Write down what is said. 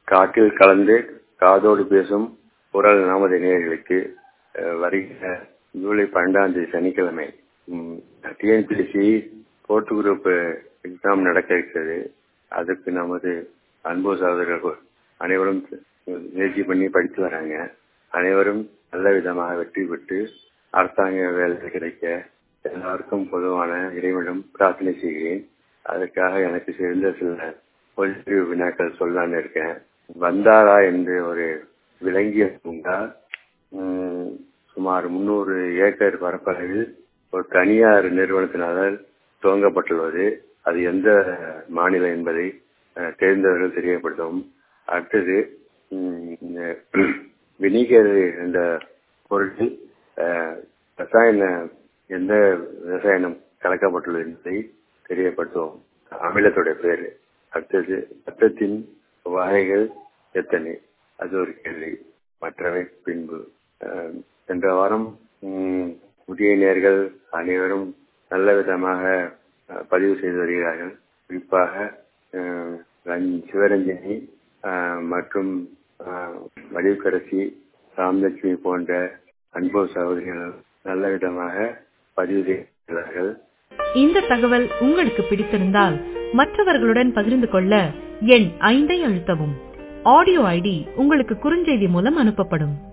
காற்றில் கலந்து காதோடு பேசும் குரல் நமது நேயர்களுக்கு அஹ், வருகிற ஜூலை பன்னெண்டாம் தேதி சனிக்கிழமை டிஎன்பிஎஸ்சி போர்ட் குரூப் எக்ஸாம் நடக்க இருக்கிறது அதுக்கு நமது அன்பு சகோதரர்கள் அனைவரும் முயற்சி பண்ணி படித்து வராங்க அனைவரும் நல்ல விதமாக வெற்றி பெற்று அரசாங்க வேலை கிடைக்க எல்லாருக்கும் பொதுவான இறைவனிடம் பிரார்த்தனை செய்கிறேன் அதுக்காக எனக்கு சேர்ந்த சில பொலிட்டிவ் வினாக்கள் சொல்லலான்னு இருக்கேன் வந்தாரா என்று ஒரு விளங்கிய பூங்கா உம், சுமார் முன்னூறு ஏக்கர் பரப்பளவில் ஒரு தனியார் நிறுவனத்தினால் துவங்கப்பட்டுள்ளது அது எந்த மாநிலம் என்பதை அஹ், தெரிந்தவர்கள் தெரியப்படுத்தவும் அடுத்தது உம், இந்த வினிகர் என்ற பொருளில் அஹ், ரசாயன எந்த ரசாயனம் கலக்கப்பட்டுள்ளது என்பதை தெரியப்படுத்துவோம் அமிலத்துடைய பேர் அடுத்தது ரத்தத்தின் வகைகள் எத்தனை அது ஒரு கேள்வி மற்றவை பின்பு அஹ், சென்ற வாரம் உம், புதிய நேர்கள் அனைவரும் நல்ல விதமாக அஹ், பதிவு செய்து வருகிறார்கள் குறிப்பாக அஹ், ரஞ்- சிவரஞ்சனி அஹ், மற்றும் அஹ், வடிவுக்கரசி ராமலட்சுமி போன்ற அன்பு சகோதரிகள் நல்ல விதமாக பதிவு செய்கிறார்கள் இந்த தகவல் உங்களுக்கு பிடித்திருந்தால் மற்றவர்களுடன் பகிர்ந்து கொள்ள எண் ஐந்தை அழுத்தவும் ஆடியோ ஐடி உங்களுக்கு குறுஞ்செய்தி மூலம் அனுப்பப்படும்